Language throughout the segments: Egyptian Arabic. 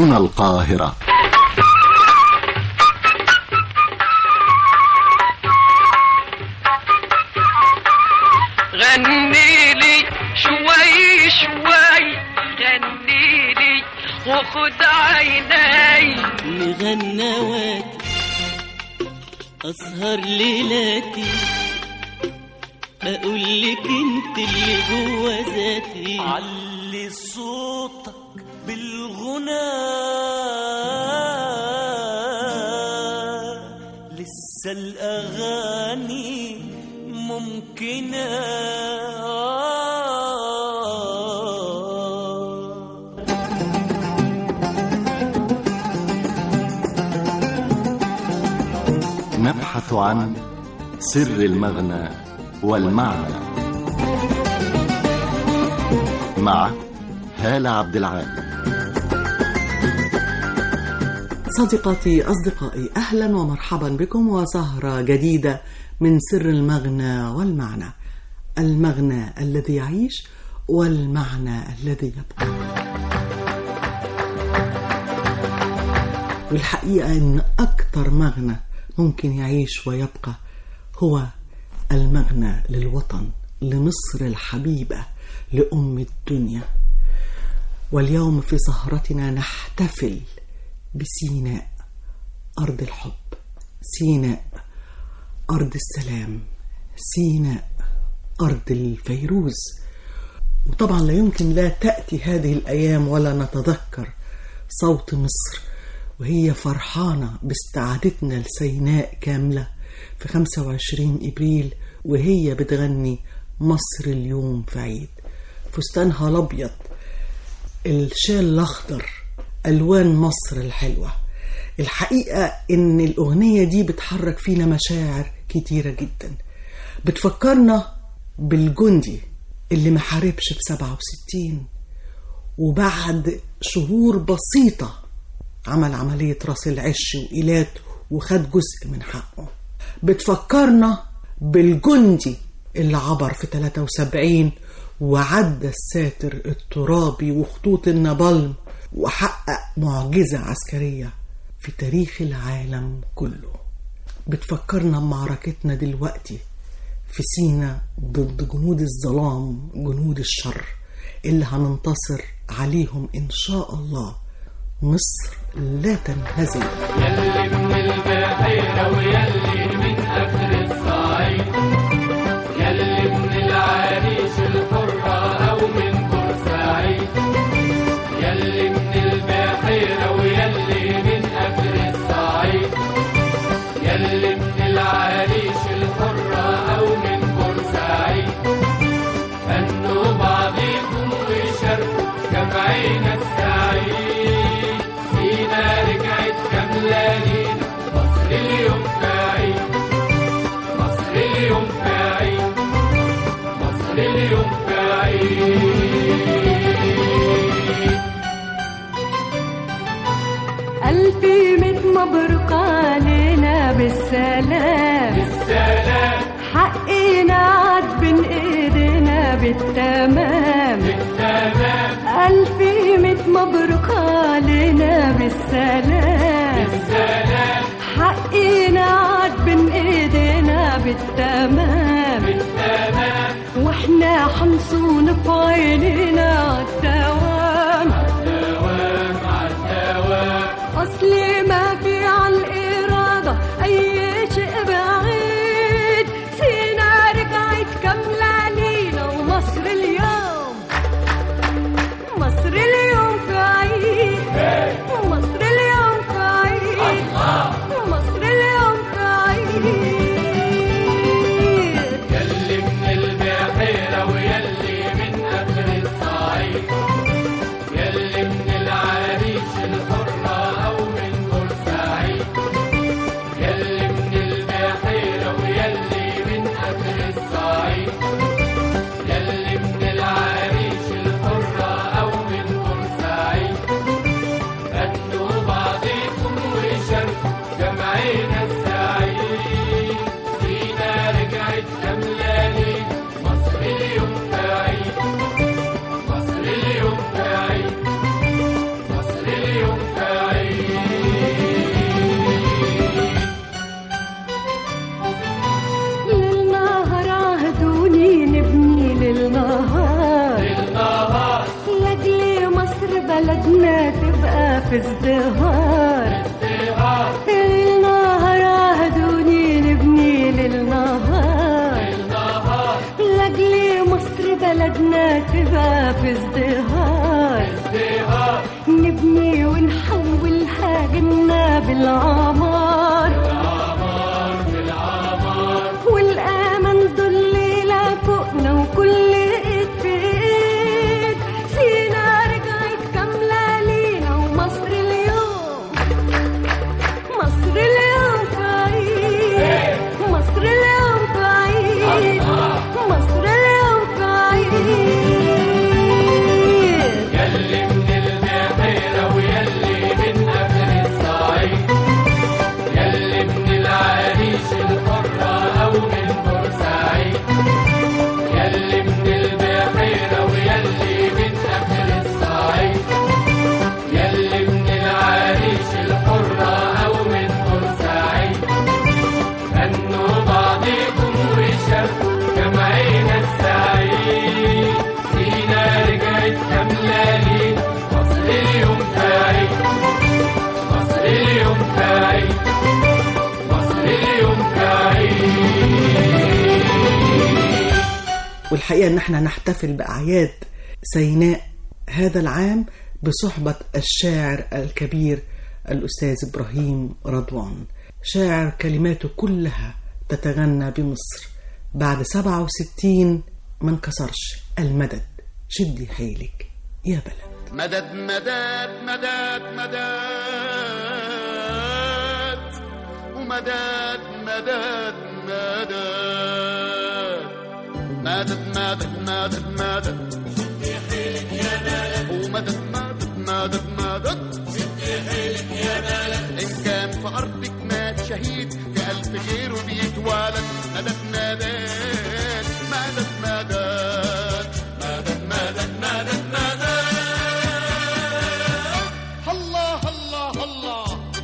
هنا القاهرة غني لي شوي شوي غني لي وخد عيني مغنواتي أسهر ليلاتي أقول لك أنت اللي جوا ذاتي علي صوتك بالغنى لسه الأغاني ممكنة نبحث عن سر المغنى والمعنى مع هالة عبد العال صديقاتي أصدقائي أهلا ومرحبا بكم وسهرة جديدة من سر المغنى والمعنى المغنى الذي يعيش والمعنى الذي يبقى والحقيقة أن أكثر مغنى ممكن يعيش ويبقى هو المغنى للوطن لمصر الحبيبة لأم الدنيا واليوم في سهرتنا نحتفل بسيناء أرض الحب سيناء أرض السلام سيناء أرض الفيروز وطبعا لا يمكن لا تأتي هذه الأيام ولا نتذكر صوت مصر وهي فرحانة باستعادتنا لسيناء كاملة في 25 إبريل وهي بتغني مصر اليوم في عيد فستانها الأبيض الشال الأخضر ألوان مصر الحلوة الحقيقة إن الأغنية دي بتحرك فينا مشاعر كتيرة جدا بتفكرنا بالجندي اللي ما حاربش في 67 وبعد شهور بسيطة عمل عملية راس العش وإيلات وخد جزء من حقه بتفكرنا بالجندي اللي عبر في 73 وعدى الساتر الترابي وخطوط النبلم وحقق معجزة عسكرية في تاريخ العالم كله بتفكرنا بمعركتنا دلوقتي في سينا ضد جنود الظلام جنود الشر اللي هننتصر عليهم إن شاء الله مصر لا تنهزم يلي من البحيرة ويلي من أخر الصعيد يلي من العريش الحرة أو من بورسعيد يلي من البحيرة ويلي من أخر الصعيد يلي من العريش الحرة أو من بورسعيد هنوا بعضيكم وشاركوا جمعينا السعيد سينا رجعت كاملة لينا مصر اليوم في عيد مصر اليوم في عيد مصر اليوم في عيد ألف ميت مبروك علينا بالسلام بالسلام حقنا عاد بين ايدينا بالتمام بالتمام ألف ميت مبروك علينا بالسلام بالسلام حقنا عاد بين ايدينا بالتمام بالتمام واحنا حنصون في عينينا عالدوام دوام عالدوام أصلي ما في عالإرادة أي شيء بعيد سينا رجعت كاملة لينا ومصر اليوم مصر اليوم في عيد مصر اليوم في عيد مصر اليوم في عيد يلي من البحيرة ويلي من أخر الصعيد بقى في ازدهار النهار عهدوني نبني للنهار لاجل مصر بلدنا تبقى في ازدهار نبني ونحولها جنة بالعمار والأمل دول ليلة فوقنا وكل ايد في ايد سينا رجعت كاملة لينا ومصر اليوم مصر اليوم في عيد مصر اليوم في عيد مصر اليوم في عيد يلي من البحيرة ويلي من أهل الصعيد يلي من العريش الحرة أو من بورسعيد يلي من البحيرة ويلي من أهل الصعيد يلي من العريش الحرة أو من بورسعيد غنوا بعضكم وشاركوا جمعنا السعيد سينا رجعت كاملة ليه مصر اليوم تعيد مصر اليوم تعيد مصر اليوم تعيد والحقيقة ان احنا نحتفل بأعياد سيناء هذا العام بصحبة الشاعر الكبير الأستاذ إبراهيم رضوان شاعر كلماته كلها تتغنى بمصر بعد 67 ما انكسرش المدد شدي حيلك يا بلد مدد مدد مدد مدد ومدد مدد مدد مدد مدد مدد مدد شدي حيلك يا بلد ومدد مدد مدد مدد شدي حيلك يا بلد إن كان في أرضك مات شهيد في ألف غيره بيتولد مدد مدد مدد مدد مدد مدد مدد مدد الله الله الله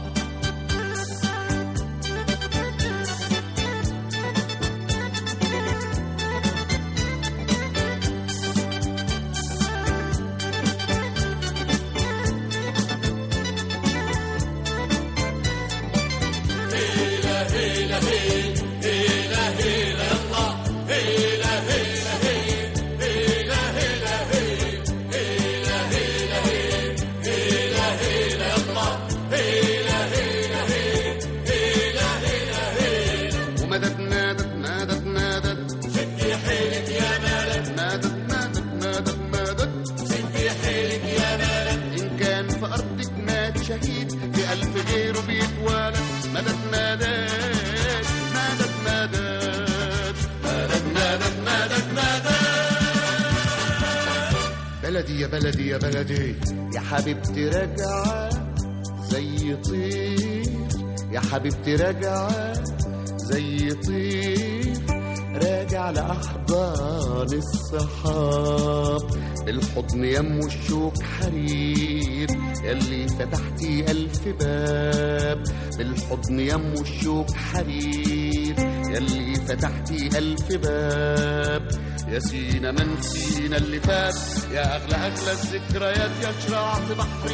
ومدد مدد مدد مدد شدي حيلك يا بلد مدد مدد مدد مدد شدي حيلك يا بلد إن كان في أرضك مات شهيد في ألف غيره بيتولد مدد مدد مدد مدد مدد مدد مدد مدد بلدي يا بلدي يا بلدي يا حبيبتي راجعة زي طير يا حبيبتي راجعة زي طير راجع لأحضان الصحاب بالحضن يم الشوك حرير يلي فتحتي ألف باب بالحضن يم الشوك حرير يلي فتحتي ألف باب يا سينا من سينا اللي فات يا أغلى أغلى الذكريات يا شراع في بحر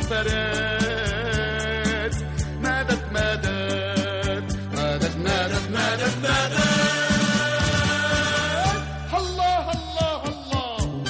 بينفرد مدد مدد مدد مدد مدد مدد الله الله الله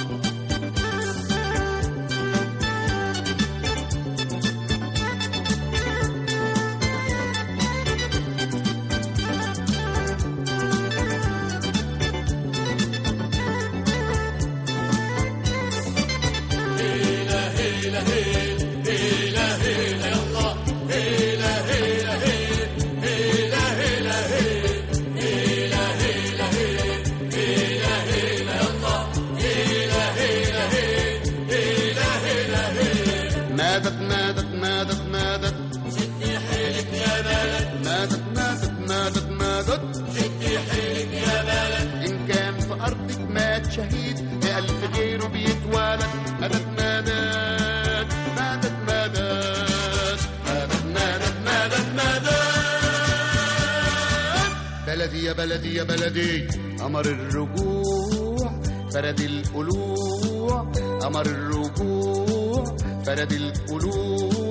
مادت مادت مادت مادت شدي حيلك يا بلد مادت مادت مادت مادت شدي حيلك يا بلد إن كان في أرضك مات شهيد بألف غيره بيتولد مادت مادت مادت مادت مادت مادت مادت مادت بلدي يا بلدي يا بلدي أمر الرجوع فرد القلوع أمر الرجوع فرد القلوع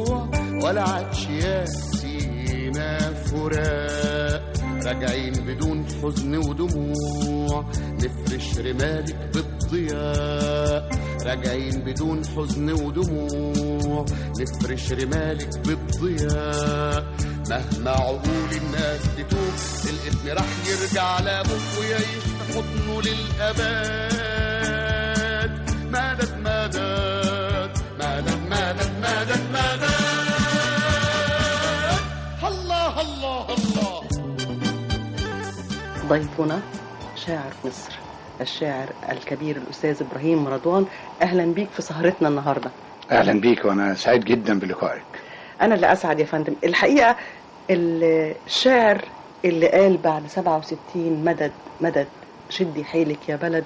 ولا عادش يا سينا فراق راجعين بدون حزن ودموع نفرش رمالك بالضياء راجعين بدون حزن ودموع نفرش رمالك بالضياء مهما عقول الناس تتوب الابن راح يرجع لابوه ويعيش في حضنه للابد مدد مدد مدد مدد مدد مدد الله الله الله ضيفنا شاعر مصر الشاعر الكبير الأستاذ إبراهيم رضوان أهلا بيك في سهرتنا النهاردة اهلا بيك وانا سعيد جدا بلقائك أنا اللي أسعد يا فندم الحقيقة الشاعر اللي قال بعد 67 مدد مدد شدي حيلك يا بلد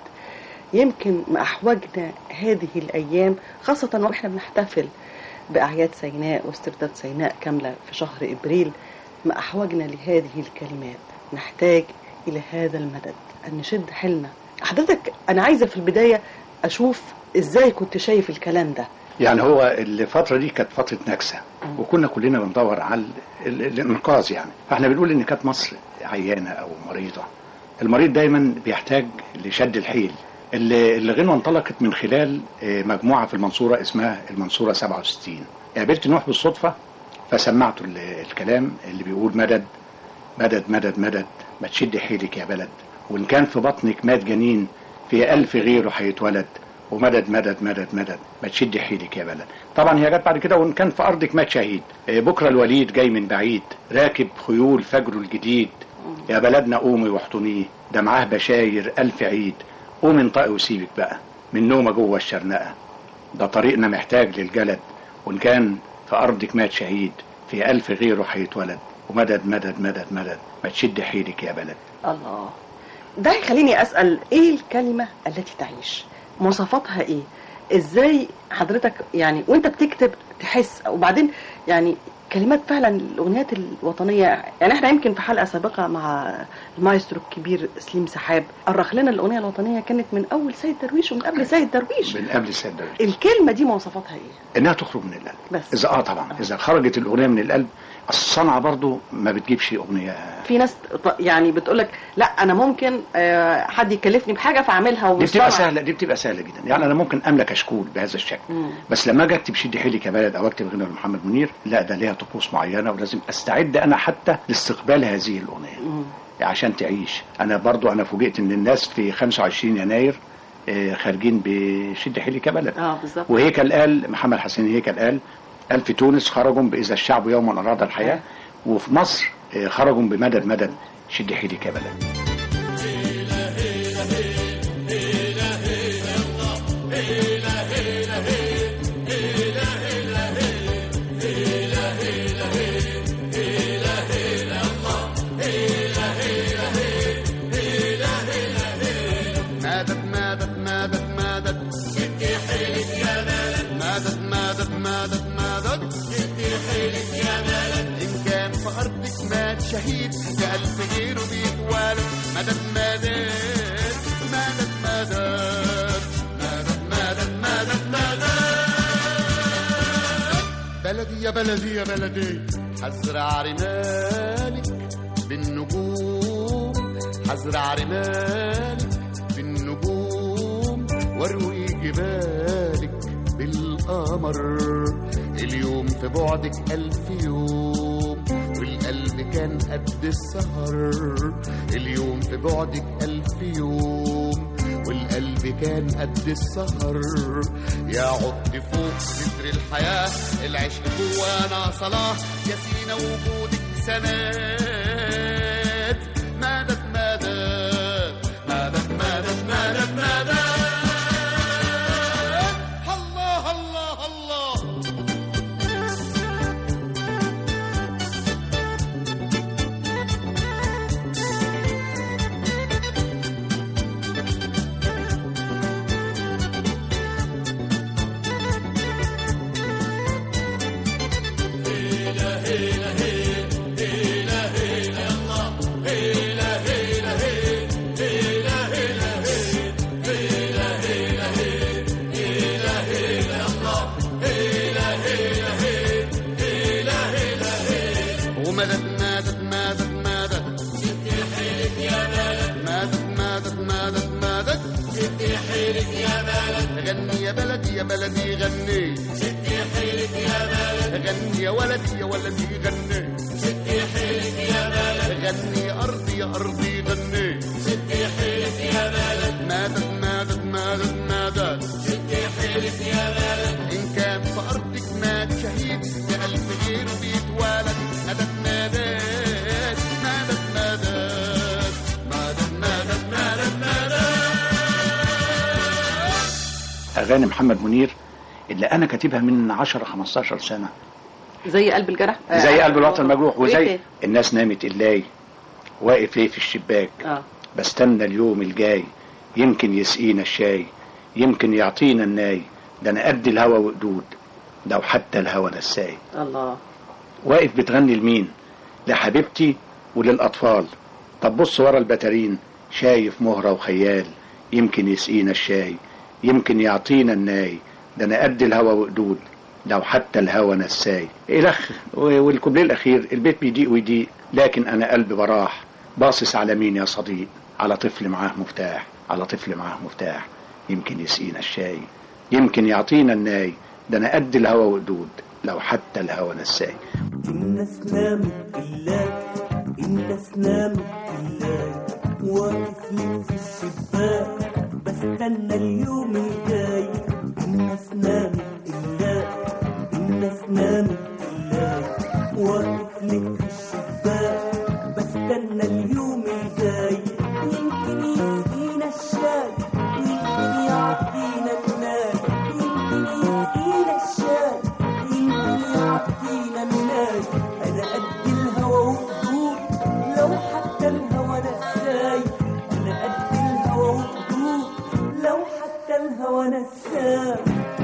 يمكن ما أحوجنا هذه الأيام خاصة وإحنا بنحتفل بأعياد سيناء واسترداد سيناء كاملة في شهر إبريل ما أحوجنا لهذه الكلمات نحتاج إلى هذا المدد أن نشد حيلنا حضرتك أنا عايزة في البداية أشوف إزاي كنت شايف الكلام ده يعني هو الفتره دي كانت فتره نكسه وكنا كلنا بندور على ال- ال- الانقاذ يعني فاحنا بنقول ان كانت مصر عيانه او مريضه المريض دايما بيحتاج لشد الحيل اللي اللي غنوه انطلقت من خلال آه، مجموعه في المنصوره اسمها المنصوره 67 قابلت نوح بالصدفه فسمعته ال- الكلام اللي بيقول مدد مدد مدد مدد ما تشد حيلك يا بلد وإن كان في بطنك مات جنين في ألف غيره هيتولد ومدد مدد مدد مدد ما تشد حيلك يا بلد طبعا هي جت بعد كده وإن كان في أرضك مات شهيد آه، بكرة الوليد جاي من بعيد راكب خيول فجره الجديد يا بلدنا قومي واحضنيه ده معاه بشاير ألف عيد قومي انطقي وسيبك بقى من نومة جوه الشرنقة ده طريقنا محتاج للجلد وإن كان في أرضك مات شهيد في ألف غيره هيتولد ومدد مدد مدد مدد ما تشد حيلك يا بلد الله ده يخليني أسأل إيه الكلمة التي تعيش مواصفاتها إيه إزاي حضرتك يعني وانت بتكتب تحس وبعدين يعني كلمات فعلا الاغنيات الوطنيه يعني احنا يمكن في حلقه سابقه مع المايسترو الكبير سليم سحاب أرخ لنا الاغنيه الوطنيه كانت من اول سيد درويش ومن قبل سيد درويش من قبل السيد درويش الكلمه دي مواصفاتها ايه انها تخرج من القلب بس. اذا اه طبعا اذا خرجت الاغنيه من القلب الصنعه برضو ما بتجيبش اغنيه في ناس ط- يعني بتقول لك لا انا ممكن آه، حد يكلفني بحاجه فاعملها دي بتبقى ومش سهله دي بتبقى سهله جدا يعني انا ممكن املك اشكول بهذا الشكل مم. بس لما اجي اكتب شد حيلي كبلد او اكتب غنى لمحمد منير لا ده ليها طقوس معينه ولازم استعد انا حتى لاستقبال هذه الاغنيه مم. عشان تعيش انا برضو انا فوجئت ان الناس في 25 يناير آه، خارجين بشد حيلي كبلد اه بالظبط وهيكل قال محمد حسين هيكل قال قال في تونس خرجوا بإذا الشعب يوما أراد الحياة وفي مصر آه، خرجوا بمدد مدد شد حيلك يا بلد مدد مدد مدد مدد شدي حيلك يا بلد مدد مدد مدد مدد شدي حيلك يا بلد إن كان في أرضك مات شهيد بألف غيره بيتوالد مدد مدد مدد مدد مدد مدد مدد مدد بلدي يا بلدي يا بلدي حزرع رمالك بالنجوم حزرع رمالك بالنجوم واروي جبالك بالقمر اليوم في بعدك ألف يوم والقلب كان قد السهر اليوم في بعدك ألف يوم والقلب كان قد السهر يا عد فوق ستر الحياة العشق جوانا صلاة يا سينا وجودك سماد مدد مدد مدد مدد مدد مدد الله الله الله غني يا ولدي يا ولدي غني شدي حيلك يا بلد غني يا أرضي يا أرضي غني شدي حيلك يا بلد مادت مادت مادت مادت شدي حيلك يا بلد إن كان في أرضك مات شهيد يا ألف غير بيتوالد مادت مادت مادت مادت مادت مادت مادت مادت اغاني محمد منير اللي انا كاتبها من 10 15 سنه زي قلب الجرح آه، زي قلب الوطن المجروح وإيه وزي تاني؟ الناس نامت اللاي واقف ليه في الشباك اه بستنى اليوم الجاي يمكن يسقينا الشاي يمكن يعطينا الناي ده انا قد الهوى وقدود لو حتى الهوى نساي الله واقف بتغني لمين لحبيبتي وللأطفال طب بص ورا البتارين شايف مهرة وخيال يمكن يسقينا الشاي يمكن يعطينا الناي ده انا قد الهوى وقدود لو حتى الهوى نساي الخ والكوبليه الاخير البيت بيضيق ويضيق لكن انا قلبي براح باصص على مين يا صديق على طفل معاه مفتاح على طفل معاه مفتاح يمكن يسقينا الشاي يمكن يعطينا الناي ده انا قد الهوى وقدود لو حتى الهوى نساي الناس نامت بالله الناس نامت بالله واقف لك في الشباك بستنى اليوم الجاي الناس نامت بالله الناس نامت بالله واقف لك في الشباك بستنى اليوم الجاي يمكن يسقينا الشاي يمكن يعطينا الماء يمكن يسقينا الشاي يمكن يعطينا الناس انا قد الهوى وقدود لو حتى الهوى نساي انا قد الهوى وقدود لو حتى الهوى نساي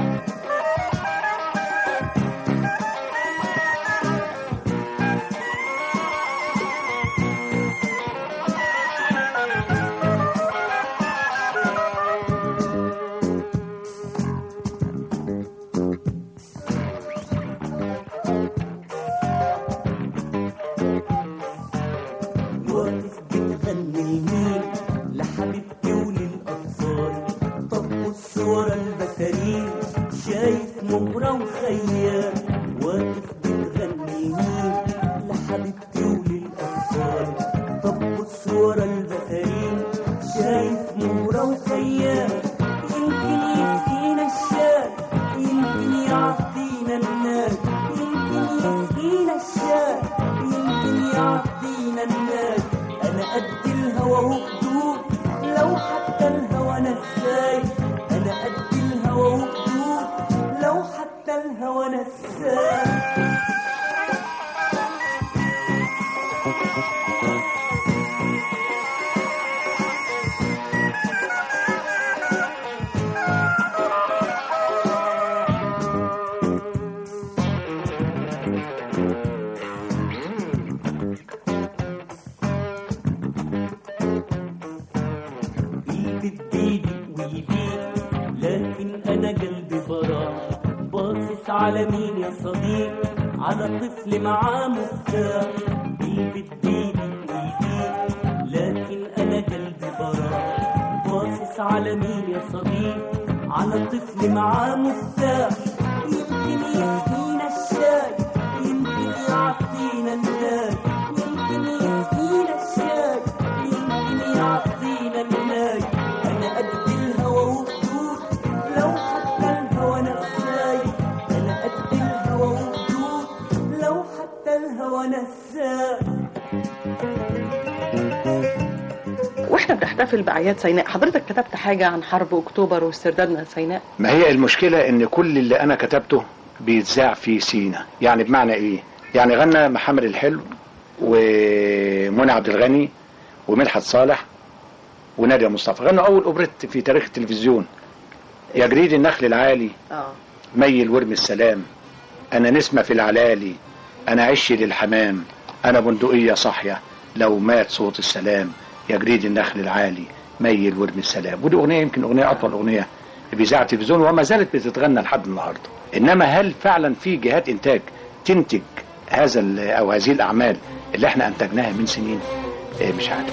واقف بتغني لمين لحبيبتي وللأطفال طب بص ورا البسارين شايف مهرة وخيال واقف بتغني لمين لحبيبتي وللأطفال طب بص ورا البسارين شايف مهرة وخيال يمكن يسقينا الشاي يمكن يعطينا الناس يمكن يسقينا الشاي يمكن يعطينا الناس انا قد الهوى وقدود لو حتى الهوى نساي انا قد الهوى وقدود لو حتى الهوى نساي البيت بيدي ويبيك لكن انا قلبي براح باصص على مين يا صديق على طفل معاه مفتاح البيت بيدي ويبيك لكن انا قلبي براح باصص على مين يا صديق على طفل معاه مفتاح يمكن يسقينا الشاي يمكن يعطينا الناس يمكن يسقينا الشاي يمكن يعطينا الناس انا قد الهوى وقدود لو حتى الهوى نساي انا قد الهوى وقدود لو حتى الهوى نساي واحنا بنحتفل باعياد سيناء حضرتك كتبت حاجه عن حرب اكتوبر واستردادنا لسيناء ما هي المشكلة ان كل اللي انا كتبته بيتذاع في سينا يعني بمعنى ايه يعني غنى محمد الحلو ومنى عبد الغني ومدحت صالح ونادية مصطفى غنوا اول اوبريت في تاريخ التلفزيون يا جريد النخل العالي اه ميل ورمي السلام انا نسمة في العلالي انا عشي للحمام انا بندقية صاحية لو مات صوت السلام يا جريد النخل العالي ميل ورمي السلام ودي اغنية يمكن اغنية اطول اغنية بإذاعة التلفزيون وما زالت بتتغنى لحد النهاردة انما هل فعلا في جهات انتاج تنتج هذا ال- او هذه الاعمال اللي احنا انتجناها من سنين إيه مش عارف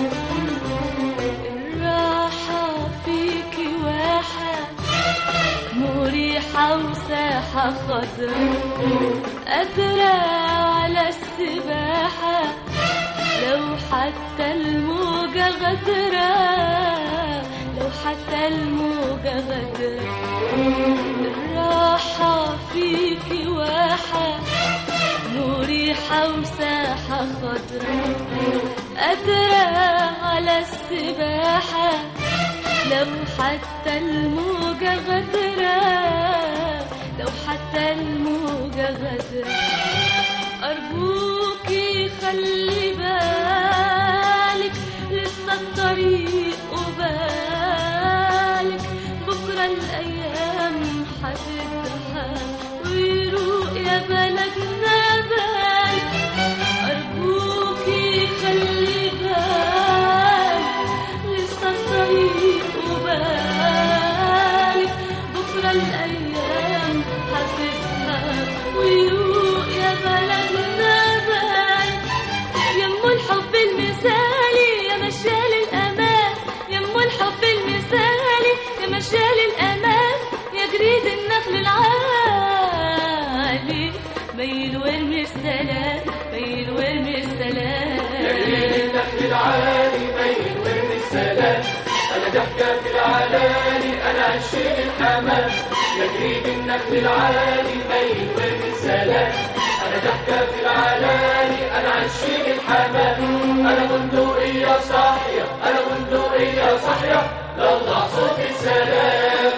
الراحة فيكي واحة مريحة وساحة خضراء قادرة على السباحة لو حتى الموجة غدرة لو حتى الموجة غدرة الراحة فيكي واحة مريحة وساحة خضراء قادرة على السباحة لو حتى الموجة غدرة لو حتى الموجة غدرة أرجوكي خلي بالك لسه الطريق وبالك بكرة الأيام هتضحك ويروق يا بلدنا بالك أرجوكي خلي بالك لسه الطريق وبالك بكرة الأيام هتضحك ويروق يا بلدنا بالك يمو الحب المثالي يا مشال الأمان يمو الحب المثالي يا مشال الأمان يا جريد النخل العالي ميل وارمي السلام ميل وارمي السلام النخل العالي بين ورد السلام انا ضحكة في العلالي انا عشيق الحمام يا جريد النخل العالي بين ورد السلام انا ضحكة في العلالي انا عشيق الحمام انا بندقية صاحية انا بندقية صاحية طلع صوت السلام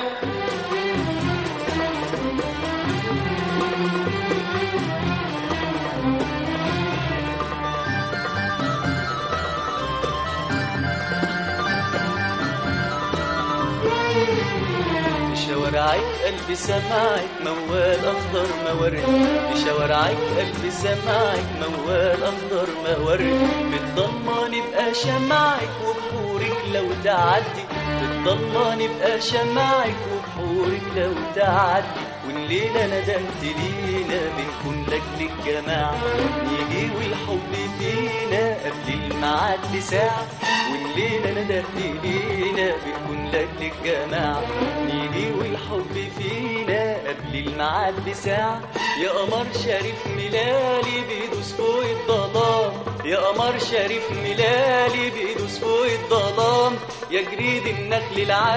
بشوارعك قلبي سمعك موال اخضر مورد بشوارعك قلبي سمعك موال اخضر مورد بتضمني بقى شمعك وبحورك لو تعدي بتضمني بقى شمعك وبحورك لو تعدي والليلة ندمت لينا بنكون لك الجماعة نيجي والحب فينا قبل الميعاد بساعة والليلة ندمت لينا بنكون لك الجماعة نيجي والحب فينا قبل الميعاد بساعة يا قمر شريف ملالي بيدوس فوق الظلام يا قمر شريف ملالي بيدوس فوق الظلام يا جريد النخل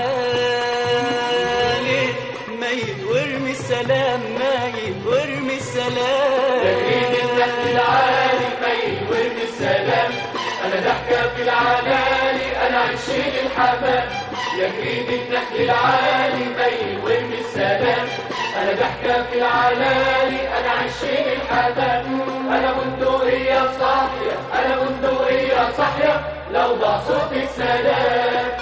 العالي ميت وارمي السلام ميت وارمي السلام جريد النخل العالي بين ورد السلام انا ضحكة في العلالي انا عشيق الحمام يا جريد النخل العالي بين ورد السلام انا ضحكة في العلالي انا عشيق الحمام انا بندقية صاحية انا بندقية صاحية لو ضاع صوت السلام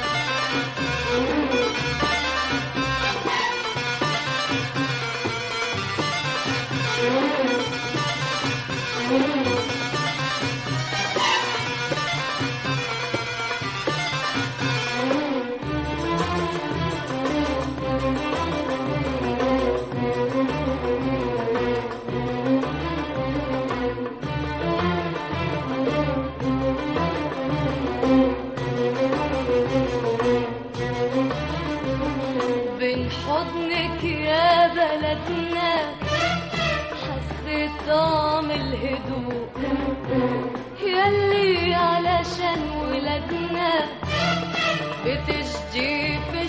بين حضنك يا بلدنا حسيت طعم الهدوء يلي علشان ولادنا بتشجي في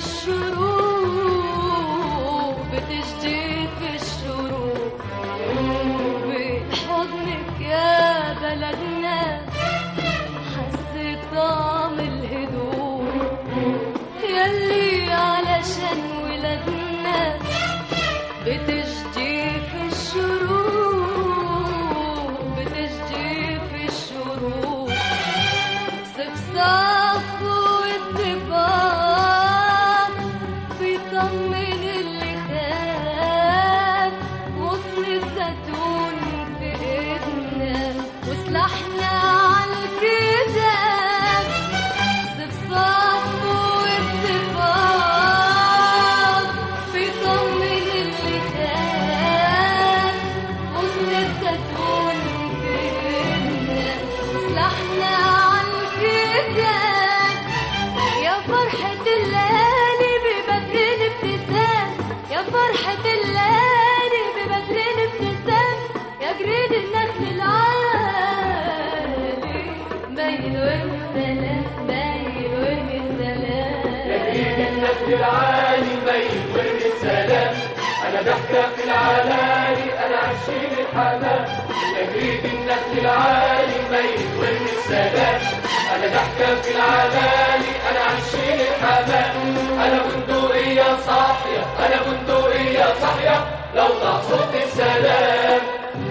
الشروق بتشجي في الشروق بين حضنك يا بلدنا حسيت طعم الهدوء يلي علشان ولادنا بتشجي في الشروق بتشجي في الشروق صفصاف واتفاق بيطمن اللي خاف ضحكة في العلالي أنا عشيق الحمام يا جريد النخل العالي ميت وارمي السلام أنا ضحكة في العلالي أنا عشيق الحمام أنا بندقية صاحية أنا بندقية صاحية لو ضاع صوت السلام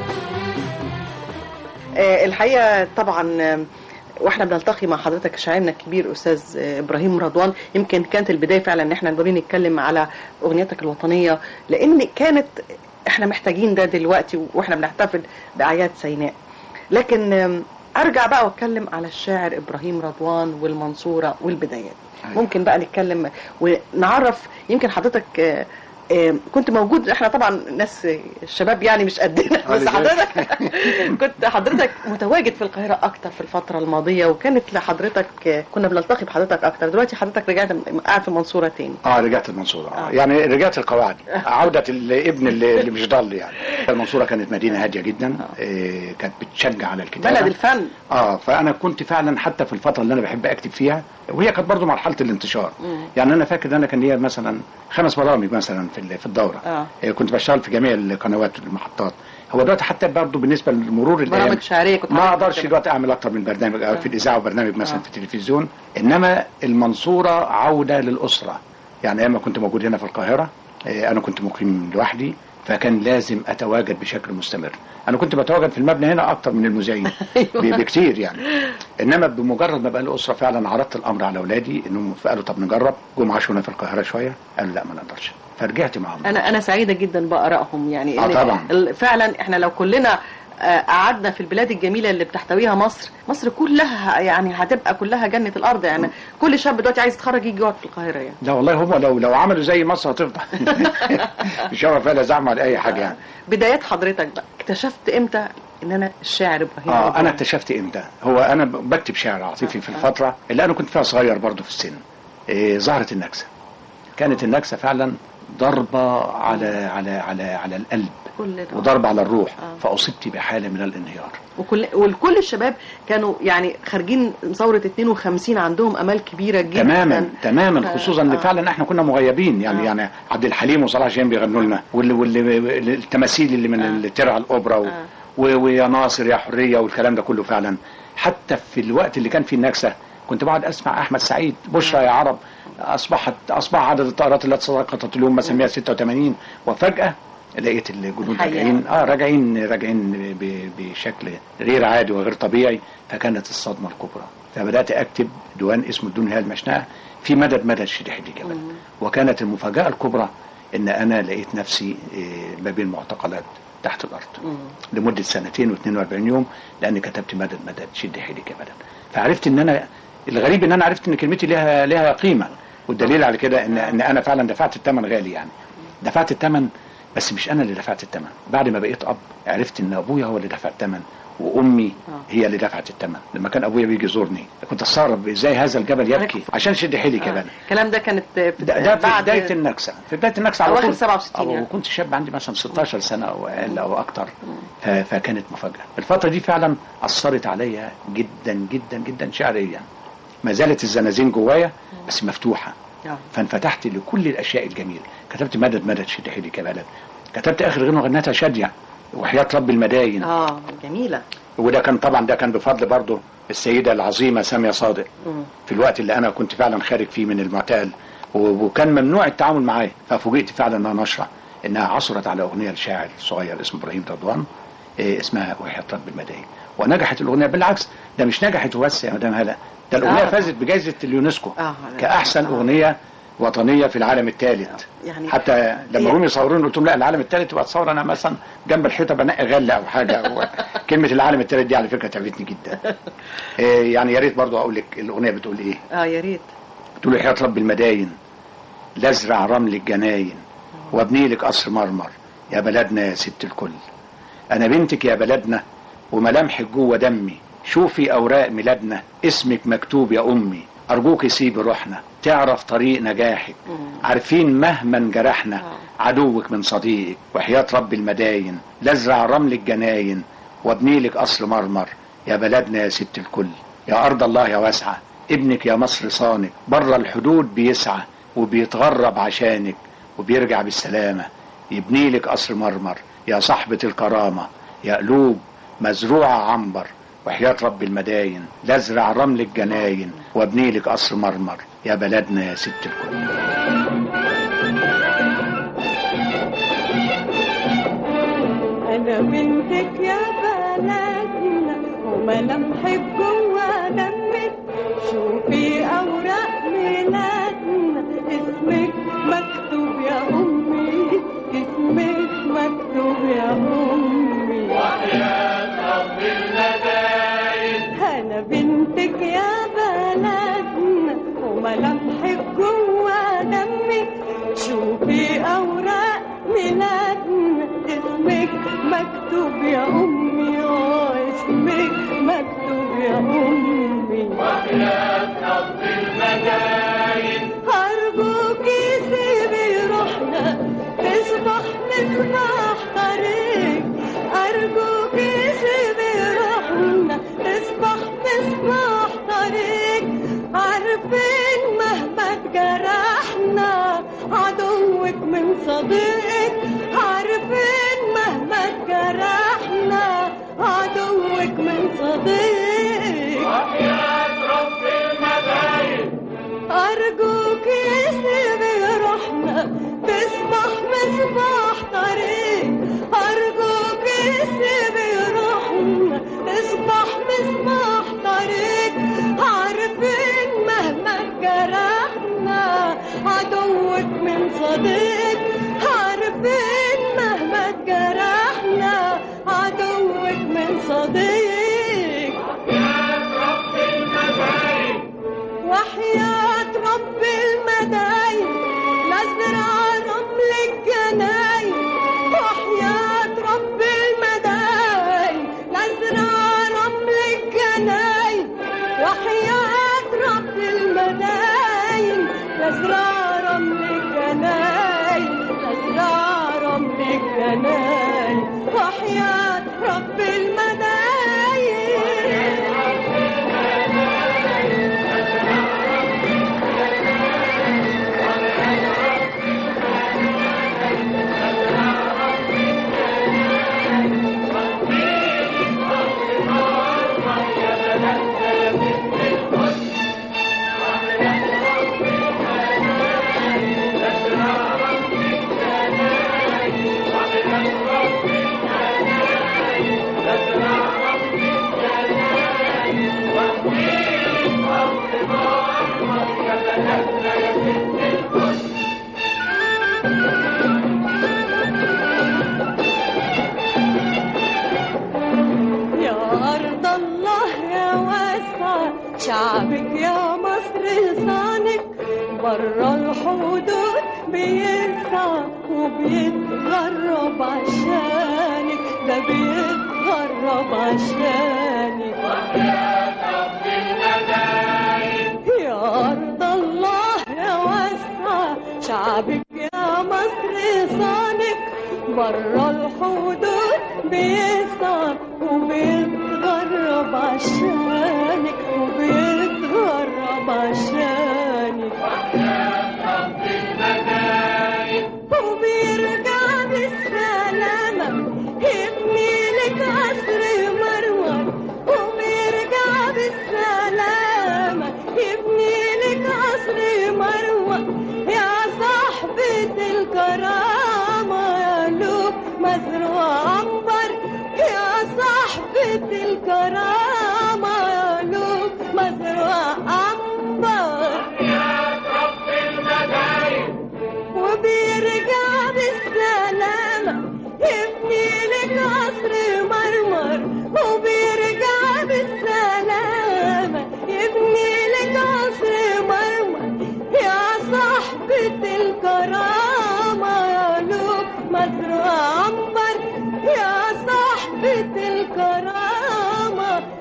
آه، الحقيقه طبعا آه، واحنا بنلتقي مع حضرتك شاعرنا الكبير استاذ آه، ابراهيم رضوان يمكن كانت البدايه فعلا ان احنا نقول نتكلم على اغنيتك الوطنيه لان كانت احنا محتاجين ده دلوقتي واحنا بنحتفل باعياد سيناء لكن آم، ارجع بقى واتكلم على الشاعر ابراهيم رضوان والمنصوره والبدايات أيوة. ممكن بقى نتكلم ونعرف يمكن حضرتك آه، آه، كنت موجود احنا طبعا ناس آه، الشباب يعني مش قدنا آه، بس لذلك. حضرتك كنت حضرتك متواجد في القاهرة أكتر في الفترة الماضية وكانت لحضرتك كنا بنلتقي بحضرتك أكتر دلوقتي حضرتك رجعت قاعد في المنصورة تاني اه رجعت المنصورة آه. آه. يعني رجعت القواعد عودة الابن اللي, اللي مش ضل يعني المنصورة كانت مدينة هادية جدا آه كانت بتشجع على الكتابة بلد الفن اه فانا كنت فعلا حتى في الفتره اللي انا بحب اكتب فيها وهي كانت برضو مرحله الانتشار مم. يعني انا فاكر ان انا كان ليا مثلا خمس برامج مثلا في ال- في الدوره آه. آه. كنت بشتغل في جميع القنوات والمحطات هو دلوقتي حتى برضو بالنسبه لمرور الايام برامج شعرية كنت ما حضرتك اقدرش بتكتب. دلوقتي اعمل اكتر من برنامج أو آه. في الاذاعه وبرنامج مثلا آه. في التلفزيون انما المنصوره عوده للاسره يعني ايام ما كنت موجود هنا في القاهره آه، انا كنت مقيم لوحدي فكان لازم اتواجد بشكل مستمر انا كنت بتواجد في المبنى هنا اكتر من المذيعين ب- بكتير يعني انما بمجرد ما بقى الاسره فعلا عرضت الامر على اولادي انهم قالوا طب نجرب جم عاشوا هنا في القاهره شويه قالوا لا ما نقدرش فرجعت معاهم أنا أنا سعيدة جدا بآرائهم يعني آه إن طبعا. ال- فعلا إحنا لو كلنا آه، قعدنا في البلاد الجميلة اللي بتحتويها مصر مصر كلها يعني هتبقى كلها جنة الأرض يعني كل شاب دلوقتي عايز يتخرج يجي يقعد في القاهرة يعني لا والله هم لو لو عملوا زي مصر هتفضل مش هو فعلا زعموا على اي حاجه يعني بدايات حضرتك بقى اكتشفت امتى ان انا الشاعر ابراهيم اه رضوان؟ انا اكتشفت امتى هو انا ب- بكتب شعر عاطفي في الفتره اللي انا كنت فيها صغير برضو في السن إيه ظهرت النكسه كانت النكسه فعلا ضربه على على على على القلب كل ده. وضربه على الروح آه. فاصبت بحاله من الانهيار وكل وكل الشباب كانوا يعني خارجين ثوره 52 عندهم امال كبيره جدا تماما تماما آه، خصوصا ان آه. فعلا احنا كنا مغيبين يعني آه. يعني عبد الحليم وصلاح جايين بيغنوا لنا واللي واللي التماثيل اللي من آه. اللي ترعى الاوبرا و- آه. و- ويا ناصر يا حريه والكلام ده كله فعلا حتى في الوقت اللي كان فيه النكسه كنت بقعد اسمع احمد سعيد بشرى يا عرب اصبحت اصبح عدد الطائرات التي سقطت اليوم مثلا 186 وفجاه لقيت الجنود حقيقة. راجعين اه راجعين راجعين ب- بشكل غير عادي وغير طبيعي فكانت الصدمه الكبرى فبدات اكتب ديوان اسمه الدنيا المشنقه في مدد مدد شديد جبل وكانت المفاجاه الكبرى ان انا لقيت نفسي آه، ما بين معتقلات تحت الارض مم. لمده سنتين و42 يوم لاني كتبت مدد مدد شد حيلي كبدا فعرفت ان انا الغريب ان انا عرفت ان كلمتي لها لها قيمه والدليل على كده ان ان انا فعلا دفعت الثمن غالي يعني دفعت الثمن بس مش انا اللي دفعت الثمن بعد ما بقيت اب عرفت ان ابويا هو اللي دفع الثمن وامي آه. هي اللي دفعت الثمن لما كان ابويا بيجي يزورني كنت استغرب ازاي هذا الجبل يبكي عشان شد حيلي آه. كمان الكلام ده كانت في ده, ده في بعد بدايه النكسه في بدايه النكسه على أواخر طول 67 أو يعني. كنت شاب عندي مثلا 16 سنه او اقل او اكتر ف- فكانت مفاجاه الفتره دي فعلا اثرت عليا جدا جدا جدا شعريا ما زالت الزنازين جوايا بس مفتوحه آه. فانفتحت لكل الاشياء الجميله كتبت مدد مدد شد حيلي كبلد كتبت اخر غنوه غنتها شاديه وحياه رب المداين اه جميله وده كان طبعا ده كان بفضل برضه السيده العظيمه ساميه صادق مم. في الوقت اللي انا كنت فعلا خارج فيه من المعتقل و- وكان ممنوع التعامل معايا ففوجئت فعلا انها نشره انها عثرت على اغنيه لشاعر صغير اسمه ابراهيم رضوان إيه اسمها وحياه رب المداين ونجحت الاغنيه بالعكس ده مش نجحت وبس يا مدام هلا ده الاغنيه آه. فازت بجائزه اليونسكو آه. كاحسن آه. اغنيه وطنيه في العالم الثالث يعني حتى لما هي- هم يصوروني قلت لهم لا العالم الثالث تبقى تصور انا مثلا جنب الحيطه بنقي غله او حاجه أو كلمه العالم الثالث دي على فكره تعبتني جدا إيه يعني يا ريت برضه اقول لك الاغنيه بتقول ايه اه يا ريت تقول له حياة رب المداين لازرع رمل الجناين وابني لك قصر مرمر يا بلدنا يا ست الكل انا بنتك يا بلدنا وملامحك جوه دمي شوفي اوراق ميلادنا اسمك مكتوب يا امي ارجوك سيبي روحنا تعرف طريق نجاحك عارفين مهما انجرحنا عدوك من صديقك وحياة رب المداين لازرع رمل الجناين وابني لك قصر مرمر يا بلدنا يا ست الكل يا ارض الله يا واسعه ابنك يا مصر صانك بره الحدود بيسعى وبيتغرب عشانك وبيرجع بالسلامه يبني لك قصر مرمر يا صاحبة الكرامة يا قلوب مزروعة عنبر وحياة رب المداين لازرع رمل الجناين وابني لك قصر مرمر يا بلدنا يا ست الكل أنا بنتك يا بلدنا وملامحك جوا دمك شوفي أوراق ميلادنا اسمك مكتوب يا أمي اسمك مكتوب يا أمي وحياة رب المداين أنا بنتك يا بلدنا وملامحك جوا دمك شوفي أوراق ميلادنا اسمك مكتوب يا أمي آه اسمك مكتوب يا أمي وحياة رب المداين أرجوكي سيبي روحنا تصبح مصباح طريق أرجوكي سيبي روحنا تصبح مصباح طريق عارفين مهما اتجرحنا عدوك من صديقك عارفين مهما اتجرحنا عدوك من صديقك وحياة رب المداين أرجوك سيبي روحنا تصبح مصباح طريق أرجوك سيبي روحنا تصبح مصباح طريق عارفين مهما جرحنا عدوك من صديق عارفين مهما جرحنا عدوك من صديق رب المداين وحياة رب المداين نزرع رمل الجناين وحياة رب المداين نزرع رمل الجناين وحياة رب المداين نزرع رمل الجناين نزرع رمل الجناين وحياة رب المداين يا أرض الله يا واسعة شعبك يا مصر لسانك برا الحدود بيسعى وبيتغرب عشانك ده بيتغرب عشانك رب المداين يا أرض الله يا واسعة شعبك يا مصر صانك برا الحدود بيسعى وبيتغرب عشانك وبيتغرب عشانك رب المداين وبيرجع بالسلامة يبني لك قصر مروة وبيرجع بالسلامة يبني لك قصر مروة يا صاحبة الكرامة يا لوك مزروع عنبر يا صاحبة الكرامة يا لوك مزروع عنبر رب المداين وبيرجع بالسلامة يبني لك قصر مرمر وبيرجع بالسلامة يبني لك قصر مرمر يا صاحبة الكرامة يا لوك مزروع عنبر يا صاحبة الكرامة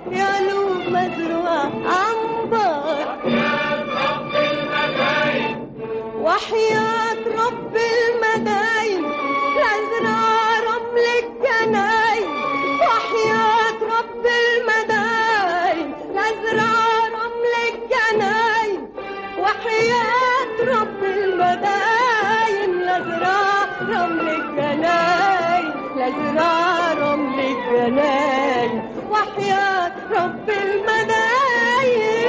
أزرع رملة جناين وحياة رب المنايم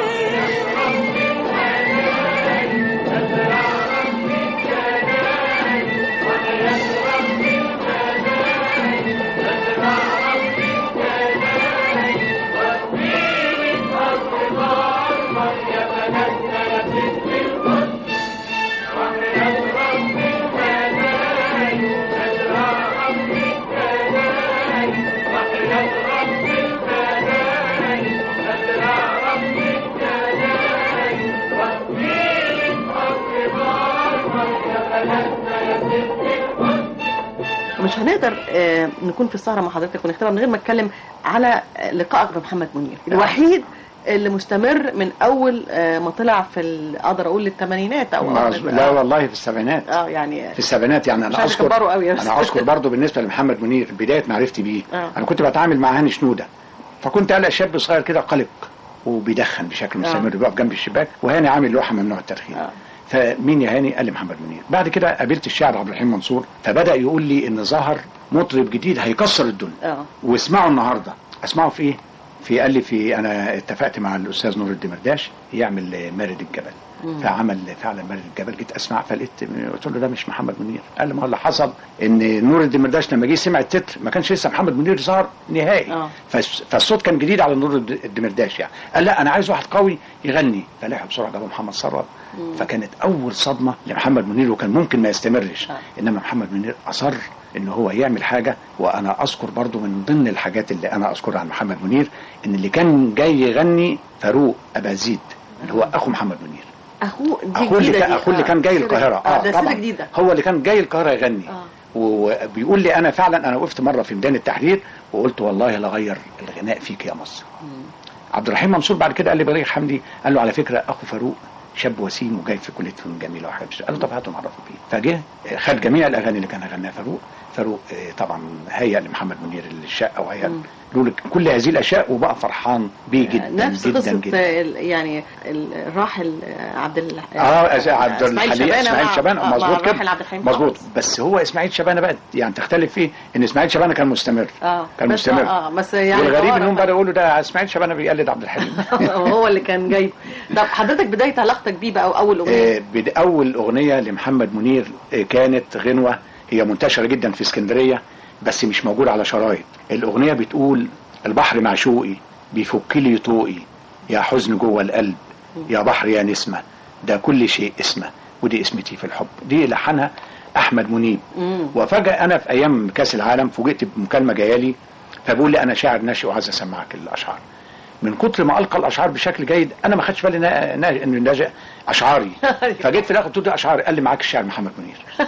مش هنقدر آه، نكون في السهره مع حضرتك ونختار من غير ما اتكلم على آه، لقائك بمحمد منير الوحيد اللي مستمر من اول آه، ما طلع في ال- اقدر اقول الثمانينات او ما- أقدر- لا والله في السبعينات اه يعني في السبعينات يعني مش انا عايز اذكر أكبره قوي بس. انا اذكر برضه بالنسبه لمحمد منير بدايه معرفتي بيه آه. انا كنت بتعامل مع هاني شنوده فكنت الاقي شاب صغير كده قلق وبيدخن بشكل مستمر بيقف جنب الشباك وهاني عامل لوحه ممنوع التدخين آه. فمين يا هاني قال لي محمد منير بعد كده قابلت الشاعر عبد الرحيم منصور فبدا يقول لي ان ظهر مطرب جديد هيكسر الدنيا اه واسمعه النهارده اسمعه في ايه في قال لي في انا اتفقت مع الاستاذ نور الدمرداش يعمل آه، مارد الجبل فعمل فعلا مارد الجبل جيت اسمع فلقيت قلت له ده مش محمد منير قال لي ما هو اللي حصل ان نور الدمرداش لما جه سمع التتر ما كانش لسه محمد منير ظهر نهائي آه. فالس- فالصوت كان جديد على نور الد- الدمرداش يعني قال لا انا عايز واحد قوي يغني فلاحوا بسرعه جابوا محمد ثروت فكانت اول صدمه لمحمد منير وكان ممكن ما يستمرش آه. انما محمد منير اصر ان هو يعمل حاجه وانا اذكر برضو من ضمن الحاجات اللي انا اذكرها عن محمد منير ان اللي كان جاي يغني فاروق ابازيد اللي هو اخو محمد منير اخوه دي اخوه اللي جديدة كان دي. اخوه اللي آه، كان جاي سيرة- القاهره اه ده سيرة طبعا جديده هو اللي كان جاي القاهره يغني آه. وبيقول لي انا فعلا انا وقفت مره في ميدان التحرير وقلت والله لغير الغناء فيك يا مصر عبد الرحيم منصور بعد كده قال لي بليغ حمدي قال له على فكره اخو فاروق شاب وسيم وجاي في كليه فنون جميله وحاجه بس- قال له طب هاته نعرفه فيه فجه آه، خد جميع الاغاني اللي كان غناها فاروق فاروق آه، طبعا هيأ لمحمد منير الشقه وهيأ له لك كل هذه الاشياء وبقى فرحان بيه جدا نفس جدا قصة جدا ال- يعني ال- الراحل عبد ال اه أز- عبد إسماعيل الحليم شبانة اسماعيل مع- شبانه مع مظبوط الراحل كده عبد الحليم مظبوط حافظ. بس هو اسماعيل شبانه بقى يعني تختلف فيه ان اسماعيل شبانه كان مستمر اه كان بس مستمر اه بس يعني والغريب طوارئ انهم بقى. بدأوا يقولوا ده اسماعيل شبانه بيقلد عبد الحليم هو اللي كان جاي طب حضرتك بداية علاقتك بيه بقى أول أغنية آه، بد- اول اغنيه لمحمد منير آه، كانت غنوه هي منتشره جدا في اسكندريه بس مش موجوده على شرايط الاغنيه بتقول البحر معشوقي بيفك لي طوقي يا حزن جوه القلب يا بحر يا نسمه ده كل شيء اسمه ودي اسمتي في الحب دي لحنها احمد منيب مم. وفجاه انا في ايام كاس العالم فوجئت بمكالمه جايه لي فبيقول لي انا شاعر ناشئ وعايز اسمعك الاشعار من كتر ما القى الاشعار بشكل جيد انا ما خدتش بالي نا- نا- انه ناجئ اشعاري فجيت في الاخر قلت له اشعار قال لي معاك الشاعر محمد منير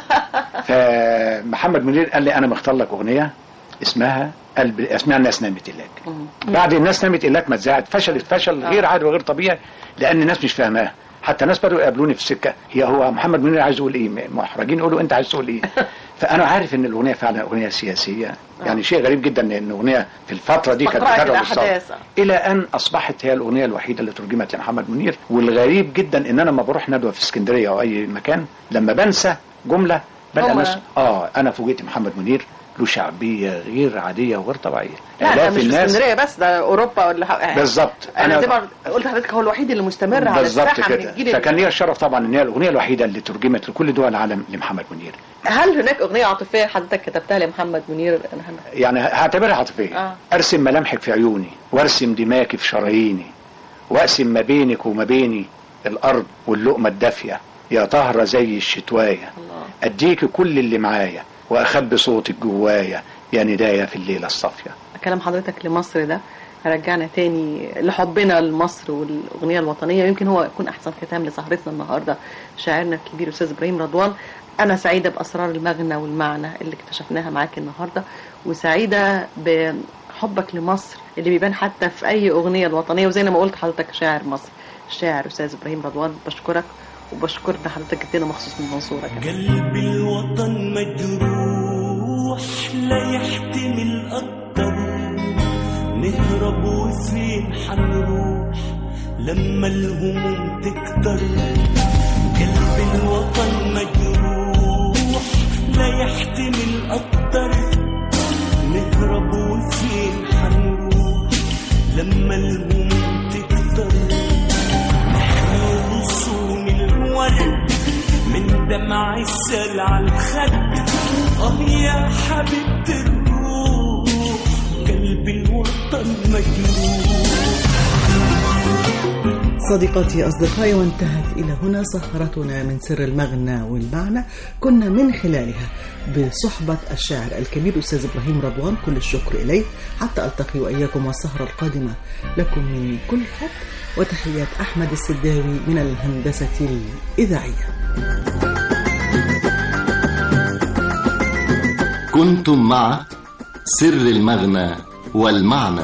فمحمد منير قال لي انا مختار لك اغنيه اسمها قلب اسمها الناس نامت الاك بعد الناس نامت الاك ما اتذاعت فشلت فشل غير عادي وغير طبيعي لان الناس مش فاهماها حتى ناس بدأوا يقابلوني في السكه هي هو محمد منير عايز يقول ايه محرجين يقولوا انت عايز تقول ايه فانا عارف ان الاغنيه فعلا اغنيه سياسيه يعني شيء غريب جدا ان اغنيه في الفتره دي كانت استقرأت بتدعو للثورة. الأحداث. الى ان اصبحت هي الاغنيه الوحيده اللي ترجمت لمحمد منير والغريب جدا ان انا لما بروح ندوه في اسكندريه او اي مكان لما بنسى جمله بلقى هم- ناس اه انا فوجئت محمد منير له شعبيه غير عاديه وغير طبيعيه لا ده آلاف مش في اسكندرية بس ده أوروبا ولا ح- بالظبط أنا أنا- زي ما قلت لحضرتك هو الوحيد اللي مستمر على بالظبط الساحة من كده الجيل فكان اللي- ليا الشرف طبعا ان هي الاغنيه الوحيده اللي ترجمت لكل دول العالم لمحمد منير هل هناك أغنية عاطفية حضرتك كتبتها لمحمد منير يعني هعتبرها عاطفيه آه. ارسم ملامحك في عيوني وارسم دماغك في شراييني واقسم ما بينك وما بيني الارض واللقمه الدافيه يا طهره زي الشتوايه الله. اديك كل اللي معايا واخبي صوتك جوايا يا ندايه في الليله الصافيه كلام حضرتك لمصر ده رجعنا تاني لحبنا لمصر والأغنية الوطنية يمكن هو يكون أحسن ختام لسهرتنا النهاردة شاعرنا الكبير أستاذ إبراهيم رضوان أنا سعيدة بأسرار المغنى والمعنى اللي اكتشفناها معاك النهاردة وسعيدة بحبك لمصر اللي بيبان حتى في أي أغنية الوطنية وزي ما قلت حضرتك شاعر مصر الشاعر أستاذ إبراهيم رضوان بشكرك وبشكر ان حضرتك جبتنا مخصوص من المنصورة كمان قلب الوطن مجروح لا يحتمل أكتر نهرب وفين حنروح لما الهموم تكتر قلب الوطن مجروح لا يحتمل أكتر هنهرب وفين هنروح لما الهموم تكتر نحمي رسوم الورد من دمع السل على الخد اه يا حبيبة الروح قلب الوطن مجروح صديقاتي أصدقائي وانتهت إلى هنا سهرتنا من سر المغنى والمعنى كنا من خلالها بصحبة الشاعر الكبير أستاذ إبراهيم رضوان كل الشكر إليه حتى ألتقي وإياكم والسهرة القادمة لكم من كل حب وتحيات أحمد السداوي من الهندسة الإذاعية كنتم مع سر المغنى والمعنى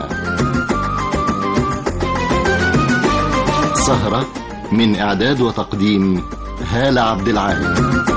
سهرة من إعداد وتقديم هالة عبد العال